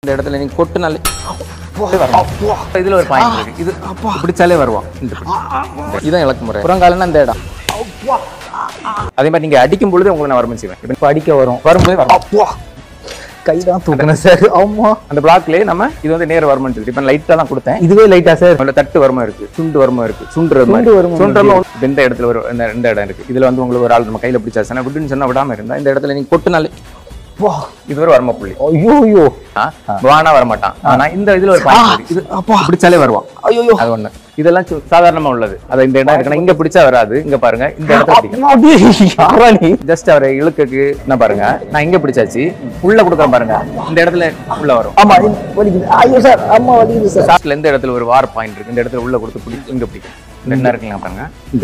இந்த இடத்துல நீங்க கொட்டுனாலே இதுல ஒரு பாயிண்ட் இருக்கு இது பிடிச்சாலே வருவான் இந்த பிடி. இதான் இலக்கு முறை புறங்காலன்னா இந்த இடம் அதே மாதிரி நீங்க அடிக்கும் பொழுது உங்களுக்கு நான் வரம்பு செய்வேன் இப்போ அடிக்க வரும் வரும்போது வரும் கை தான் தூக்கணும் சார் ஆமா அந்த பிளாக்லயே நம்ம இது வந்து நேர் வருமானு சொல்லி இப்போ லைட்டா தான் கொடுத்தேன் இதுவே லைட்டா சார் அதுல தட்டு வருமா இருக்கு சுண்டு வருமா இருக்கு சுண்டு சுண்டு வருமம் சுண்டு இந்த இடத்துல ஒரு இந்த இந்த இடம் இருக்கு இதுல வந்து உங்களுக்கு ஒரு ஆள் நம்ம கையில பிடிச்சாச்சுன்னா விட்டுன்னு சொன்னா விடாம இருந்தா இந்த இடத்துல நீங்க கொட்டுனாலே வா இது ஒரு வரம புள்ளி ஐயோ ஐயோ ஆ, வானா வரமாட்டான் ஆனா இந்த இதுல ஒரு பாயிண்ட் இருக்கு இது அப்பா பிடிச்சாலே வருவான் ஐயோ அது ஒண்ணு இதெல்லாம் சு- சாதாரணமா உள்ளது அது இந்த இடம் இருக்குன்னா இங்க பிடிச்சா வராது இங்க பாருங்க இந்த இடத்துல பிடிக்கும் யாரா நீ ஜஸ்ட் அவரை இழுக்குக்கு என்ன பாருங்க நான் இங்க பிடிச்சாச்சு உள்ள கொடுக்குறேன் பாருங்க இந்த இடத்துல உள்ள வரும் ஆமா இது வலிக்குது ஐயோ சார் அம்மா வலிக்குது சார் லாஸ்ட்ல எந்த இடத்துல ஒரு வார் பாயிண்ட் இருக்கு இந்த இடத்துல உள்ள கொடுத்து பிடி இங்க பிடிக்கும் இந்த என்ன இருக்குங்க பாருங்க இந்த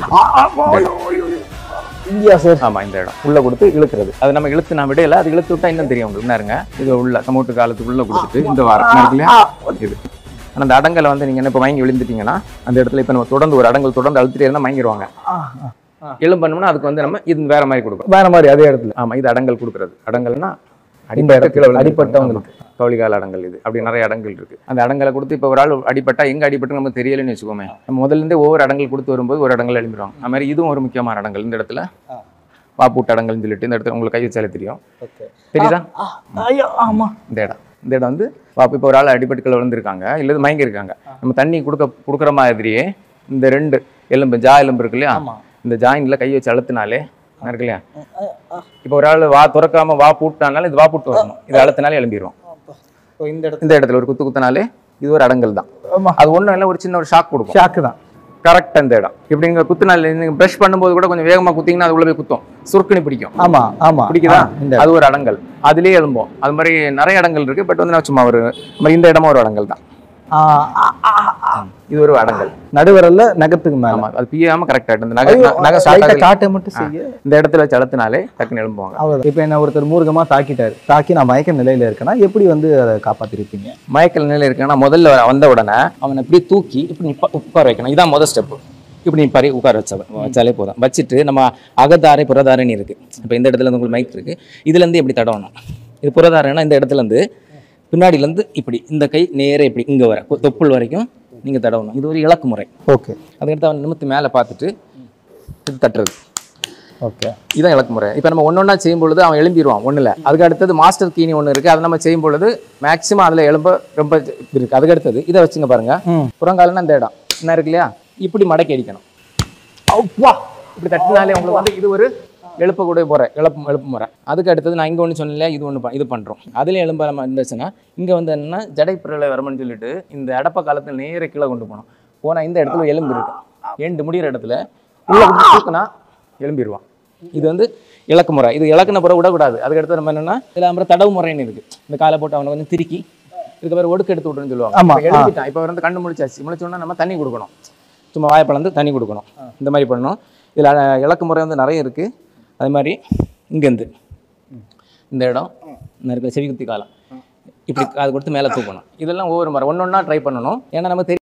இந்தியா சார் ஆமா இந்த இடம் உள்ள கொடுத்து இழுக்கிறது அது நம்ம இழுத்து நான் விடையில அது இழுத்து விட்டா இன்னும் தெரியும் உங்களுக்கு என்ன இருங்க இது உள்ள சமூட்டு காலத்துக்கு உள்ள கொடுத்துட்டு இந்த வாரம் என்ன இருக்கு இல்லையா இது ஆனா அந்த அடங்கலை வந்து நீங்க என்ன இப்ப மயங்கி விழுந்துட்டீங்கன்னா அந்த இடத்துல இப்ப நம்ம தொடர்ந்து ஒரு அடங்கல் தொடர்ந்து அழுத்திட்டே இருந்தா மயங்கிடுவாங்க எலும்பணும்னா அதுக்கு வந்து நம்ம இது வேற மாதிரி கொடுக்கணும் வேற மாதிரி அதே இடத்துல ஆமா இது அடங்கல் கொடுக்கறது அடங்கல்னா இந்த இடத்துல விழுந்து அடிபட்டவங்களுக்கு. ஆமா. கவுளிகால் அடங்கல் இது அப்படி நிறைய அடங்கல் இருக்கு அந்த அடங்கலை கொடுத்து இப்போ ஒரு ஆள் அடிபட்டா எங்க அடிபட்டு நமக்கு தெரியலன்னு வச்சுக்கோமே நம்ம முதல்ல இருந்தே ஒவ்வொரு அடங்கல் கொடுத்து வரும்போது ஒரு அடங்கல் எழுப்பிடுவாங்க அது மாதிரி இதுவும் ஒரு முக்கியமான அடங்கல் இந்த இடத்துல வாப்பூட்டு அடங்கல்னு சொல்லிட்டு இந்த இடத்துல உங்களுக்கு கை வச்சாலே தெரியும் ஓகே தெரியுதா ஐயோ ஆமா இந்த இடம் இந்த இடம் வந்து வாப்பு இப்போ ஒரு ஆள் அடிபட்டுக்கள் விழுந்திருக்காங்க இல்லை மயங்கி இருக்காங்க நம்ம தண்ணி கொடுக்க கொடுக்குற மாதிரியே இந்த ரெண்டு எலும்பு ஜா எலும்பு இருக்கு இல்லையா ஆமா. இந்த ஜாயின்ல கை வச்சு அழுத்தினாலே இருக்கு இல்லையா இப்போ ஒரு ஆள் வா துறக்காம வா பூட்டானாலும் இது வா பூட்டு வரணும் இது அழுத்தினாலே எழும்பிடுவோம் ஓ, இந்த இடத்துல இந்த இடத்துல ஒரு குத்து குத்தினாலே இது ஒரு அடங்கல் தான் ஆமா அது ஒண்ணும் இல்லை ஒரு சின்ன ஒரு ஷாக் கொடுக்கும் ஷாக்கு தான் கரெக்ட் இந்த இடம் இப்படி நீங்க குத்துனால நீங்க ப்ரஷ் பண்ணும்போது கூட கொஞ்சம் வேகமா குத்திங்கன்னா அது உள்ள போய் குத்தும் சுருக்குனி பிடிக்கும் ஆமா ஆமா பிடிக்குதா ஆ, இந்த அது ஒரு அடங்கல் அதுலயே எழும்போம் அது மாதிரி நிறைய இடங்கள் இருக்கு பட் வந்து நான் சும்மா ஒரு இந்த மாதிரி இந்த இடமும் ஒரு அடங்கல் தான் ஆ, ஆ, ஆ, ஆ. இது ஒரு அடங்கல் நடுவரல்ல நகத்துக்கு மேல ஆமா அது பியாம கரெக்டா இந்த நகை ஐயோ, நகை start light ஆ ஆகுது. காட்ட மட்டும் செய்ய இந்த இடத்துல வச்சு அழுத்தினாலே டக்குன்னு எழும்புவாங்க அவ்வளவுதான் இப்போ என்ன ஒருத்தர் மூர்க்கமா தாக்கிட்டாரு தாக்கி நான் மயக்க நிலையில இருக்கேன்னா எப்படி வந்து அதை காப்பாத்திருப்பீங்க மயக்கல் நிலையில இருக்குன்னா முதல்ல வந்த உடனே அவனை இப்படி தூக்கி இப்படி நிப்ப- உட்கார வைக்கணும் இதான் முதல் ஸ்டெப் இப்படி நீ பறி உட்கார வச்ச வச்சாலே போதும் வச்சுட்டு நம்ம அகதாரை புறதாரைன்னு இருக்கு இப்போ இந்த இடத்துல இருந்து உங்களுக்கு மைக் இருக்கு இதுல இருந்து இப்படி தடவணும் இது புறதாரைன்னா இந்த இடத்துல இருந்து பின்னாடில இருந்து இப்படி இந்த கை நேரே இப்படி இங்க வர கொ- தொப்புள் வரைக்கும் நீங்க தடவணும் இது ஒரு இலக்கு முறை ஓகே அதுக்கடுத்து அவன் நிமித்து மேலே பார்த்துட்டு இது தட்டுறது ஓகே இதான் இலக்கு முறை இப்போ நம்ம ஒன்றொன்னா செய்யும் பொழுது அவன் எழும்பிடுவான் ஒன்றும் இல்லை அதுக்கு அடுத்தது மாஸ்டர் கீனி ஒன்று இருக்குது அதை நம்ம செய்யும் பொழுது மேக்ஸிமம் அதில் எலும்ப ரொம்ப இருக்குது அதுக்கு அடுத்தது இதை வச்சுங்க பாருங்க ம் புறங்காலன்னா இந்த இடம் என்ன இருக்கு இல்லையா இப்படி மடக்கி அடிக்கணும் இப்படி தட்டினாலே உங்களுக்கு வந்து இது ஒரு எழுப்பக்கூடிய முறை எழுப்பு எழுப்பு முறை அதுக்கு அடுத்தது நான் இங்கே ஒன்று சொன்னேன் இல்லையா இது ஒன்று இது பண்ணுறோம் அதில் எலும்ப நம்ம இருந்துச்சுன்னா இங்கே வந்து என்னன்னா ஜடைப்பிரலை வரமன்னு சொல்லிட்டு இந்த அடப்ப காலத்தில் நேர கீழே கொண்டு போகணும் போனால் இந்த இடத்துல எலும்பு இருக்கு ஏண்டு முடிகிற இடத்துல உள்ள கொடுத்து தூக்குனா எலும்பிடுவான் இது வந்து இலக்கு முறை இது இலக்குன புற விடக்கூடாது அதுக்கடுத்து நம்ம என்னன்னா இதில் அப்புறம் தடவு முறைன்னு இருக்கு இந்த காலை போட்டு அவனை கொஞ்சம் திருக்கி இதுக்கு பேர் ஒடுக்கு எடுத்து விட்டுன்னு சொல்லுவாங்க ஆமா, இப்ப எழுதிட்டான் இப்போ வந்து கண்ணு முழிச்சாச்சு முழிச்சோன்னா நம்ம தண்ணி கொடுக்கணும் சும்மா வாயை பிளந்து தண்ணி கொடுக்கணும் இந்த மாதிரி பண்ணணும் இதில் இலக்கு முறை வந்து நிறைய இருக்குது அது மாதிரி இங்கேருந்து இந்த இடம் இந்த இருக்கிற செவிக்குத்தி காலம் இப்படி அது கொடுத்து மேலே தூக்கணும் இதெல்லாம் ஒவ்வொரு முறை ஒன்று ஒன்றா ட்ரை பண்ணணும் ஏன்னா நம்ம தெரியும்